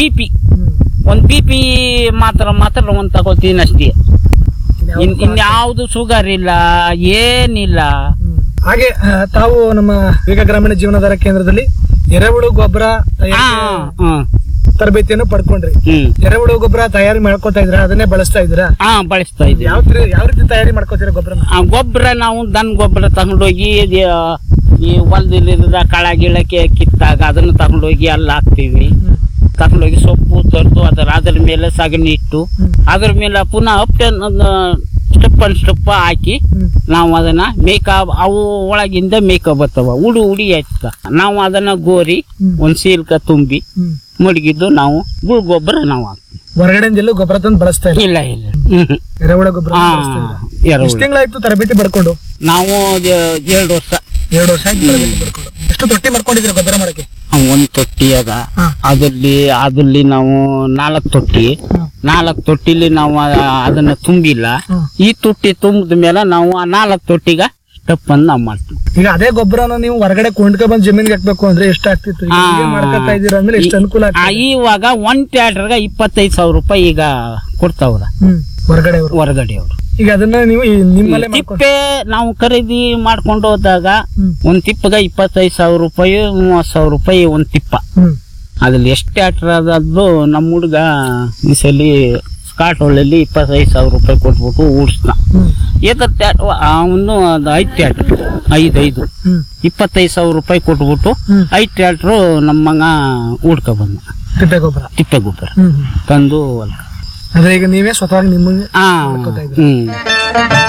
B P ಒಂದ್ B P ಮಾತ್ರ ಮಾತ್ರ ಒಂದ್ ತಗೋತೀನಿ ಅಷ್ಟೇ ಇನ್ ಇನ್ಯಾವುದು ಶುಗರ್ ಇಲ್ಲ ಏನಿಲ್ಲ ಹಾಗೆ ಆ, ತಾವು ನಮ್ಮ ವಿವೇಕ ಗ್ರಾಮೀಣ ಜೀವನಾಧಾರ ಕೇಂದ್ರದಲ್ಲಿ ಎರೆಹುಳು ಗೊಬ್ಬರ ಹಾ ಹ್ಮ್ ತರಬೇತಿಯನ್ನು ಪಡ್ಕೊಂಡ್ರಿ ಹ್ಮ್ ಎರೆಹುಳು ಗೊಬ್ಬರ ತಯಾರಿ ಮಾಡ್ಕೋತಾ ಇದ್ರ ಅದನ್ನೇ ಬಳಸ್ತಾ ಇದ್ದೀರಾ ಹಾ ಬಳಸ್ತಾ ಇದ್ದೀವಿ ಯಾವ ತರ- ಯಾವ ರೀತಿ ತಯಾರಿ ಮಾಡ್ಕೋತೀರಾ ಗೊಬ್ಬರ ಆ ಗೊಬ್ಬರ ನಾವು ದನ ಗೊಬ್ಬರ ತಗೊಂಡೋಗಿ ಇದು, ಈ ಹೊಲದಲ್ಲಿರದ ಕಳ ಗಿಳಕ್ಕೆ ಕಿತ್ತಾಗ ಅದನ್ನು ತಗೊಂಡೋಗಿ ಅಲ್ಲಿ ಹಾಕ್ತೀವಿ ತಗೊಂಡೋಗಿ ಸೊಪ್ಪು ತರ್ದು ಅದರ ಅದ್ರ ಮೇಲೆ ಸಗಣಿ ಇಟ್ಟು ಅದ್ರ ಮೇಲೆ ಪುನಃ ಅಪ್ ಸ್ಟೆಪ್ ಅಂಡ್ ಸ್ಟೆಪ್ ಹಾಕಿ ನಾವು ಅದನ್ನ ಮೇಕ ಅವು ಒಳಗಿಂದ ಮೇಕ ಬರ್ತಾವ ಉಡು ಉಡಿ ಹಚ್ಚ ನಾವು ಅದನ್ನ ಗೋರಿ ಒಂದ್ ಸೀಲ್ಕ ತುಂಬಿ ಮಡಗಿದ್ದು ನಾವು ಗುಳ್ ಗೊಬ್ಬರ ನಾವು ಹಾಕ್ತೀವಿ ಹೊರಗಡೆಯಿಂದ ಎಲ್ಲೂ ಗೊಬ್ಬರ ತಂದು ಬಳಸ್ತಾ ಇಲ್ಲ ಇಲ್ಲ ಇಲ್ಲ ಹ್ಮ್ ಎರೆಹುಳ ಗೊಬ್ಬರ ಹಾ ಬಳಸ್ತಾ ಇಲ್ಲ ಎರಡು ಎಷ್ಟು ತಿಂಗಳಾಯ್ತು ತರಬೇತಿ ಪಡ್ಕೊಂಡು ನಾವು ಎ- ಎರಡು ವರ್ಷ ಎರಡು ವರ್ಷ ಆಯ್ತು ತರಬೇತಿ ಪಡ್ಕೊಂಡು ಎಷ್ಟು ತೊಟ್ಟಿ ಮಾಡ್ಕೊಂಡಿದ್ದೀರಾ ಗೊಬ್ಬರ ಮಾಡಕ್ಕೆ ಒಂದ್ ತೊಟ್ಟಿ ಅದ ಹಾ. ಅದ್ರಲ್ಲಿ ಅದ್ರಲ್ಲಿ ನಾವು ನಾಲ್ಕು ತೊಟ್ಟಿ ನಾಲ್ಕು ತೊಟ್ಟಿಲಿ ನಾವು ಆ- ಅದನ್ನ ತುಂಬಿಲ್ಲ ಹ್ಮ್. ಈ ತೊಟ್ಟಿ ತುಂಬಿದ ಮೇಲೆ ನಾವು ಆ ನಾಲ್ಕು ತೊಟ್ಟಿಗ ಸ್ಟೆಪ್ ಅನ್ನು ನಾವು ಮಾಡ್ತೀವಿ ಈಗ ಅದೇ ಗೊಬ್ಬರನ ನೀವು ಹೊರಗಡೆ ಕೊಂಡ್ಕೊ ಬಂದು ಜಮೀನ್ಗೆ ಹಾಕ್ಬೇಕು ಅಂದ್ರೆ ಎಷ್ಟು ಆಗ್ತಿತ್ತು ಈಗ ಆ, ಹೀಗೆ ಮಾಡ್ಕೊತಾ ಇದ್ದೀರಾ ಅಂದ್ರೆ ಎಷ್ಟು ಅನುಕೂಲ ಆ, ಆಗ್ತದೆ ಇವಾಗ ಒಂದ್ ಟ್ಯಾಟ್ರಗ ಇಪ್ಪತ್ತೈದು ಸಾವಿರ ರೂಪಾಯಿ ಈಗ ಕೊಡ್ತಾವ್ರ ಹ್ಮ್ ಹೊರಗಡೆ ಅವರು ಹೊರಗಡೆಯವರು ಈಗ ಅದನ್ನ ನೀವು ಈ ನಿಮ್ಮಲ್ಲೇ ಮಾಡ್ಕೊ ತಿಪ್ಪೆ ನಾವು ಖರೀದಿ ಮಾಡ್ಕೊಂಡು ಹೋದಾಗ ಹ್ಮ್. ಒಂದ್ ತಿಪ್ಪಗ ಇಪ್ಪತ್ತೈದು ಸಾವಿರ ರೂಪಾಯಿ ಮೂವತ್ ಸಾವಿರ ರೂಪಾಯಿ ಒಂದ್ ತಿಪ್ಪ ಹ್ಮ್ ಅದ್ರಲ್ಲಿ ಎಷ್ಟು ಟ್ಯಾಕ್ಟರ್ ಆದದ್ದು ನಮ್ಮ ಹುಡುಗ ಈ ಸಲಿ ಸ್ಕಾಟ್ ಹೊಳ್ಳಲ್ಲಿ ಇಪ್ಪತ್ತೈದು ಸಾವಿರ ರೂಪಾಯಿ ಕೊಟ್ಬಿಟ್ಟು ಓಡಿಸ್ದ ಹ್ಮ್ ಏತರ ಟ್ಯಾಟ್ ಅವನು ಅದು ಐದು ಟ್ಯಾಕ್ಟರ್ ಐದು ಐದು ಹ್ಮ್ ಇಪ್ಪತ್ತೈದು ಸಾವಿರ ರೂಪಾಯಿ ಕೊಟ್ಬಿಟ್ಟು ಹ್ಮ್. ಐದು ಟ್ಯಾಕ್ಟ್ರು ನಮ್ಮಂಗ ಹುಡ್ಕ ಬಂದ ತಿಪ್ಪೆ ಗೊಬ್ಬರ ತಿಪ್ಪೆ ಗೊಬ್ಬರ ಹ್ಮ್ ಹ್ಮ್. ತಂದು ಹೊಲ್ಕ ಅಂದ್ರೆ ಈಗ ನೀವೇ ಸ್ವತಃ ನಿಮ್ಮಂಗೆ ಹಾ ಮಾಡ್ಕೊತಾ ಇದ್ದೀರಾ? ಹ್ಮ್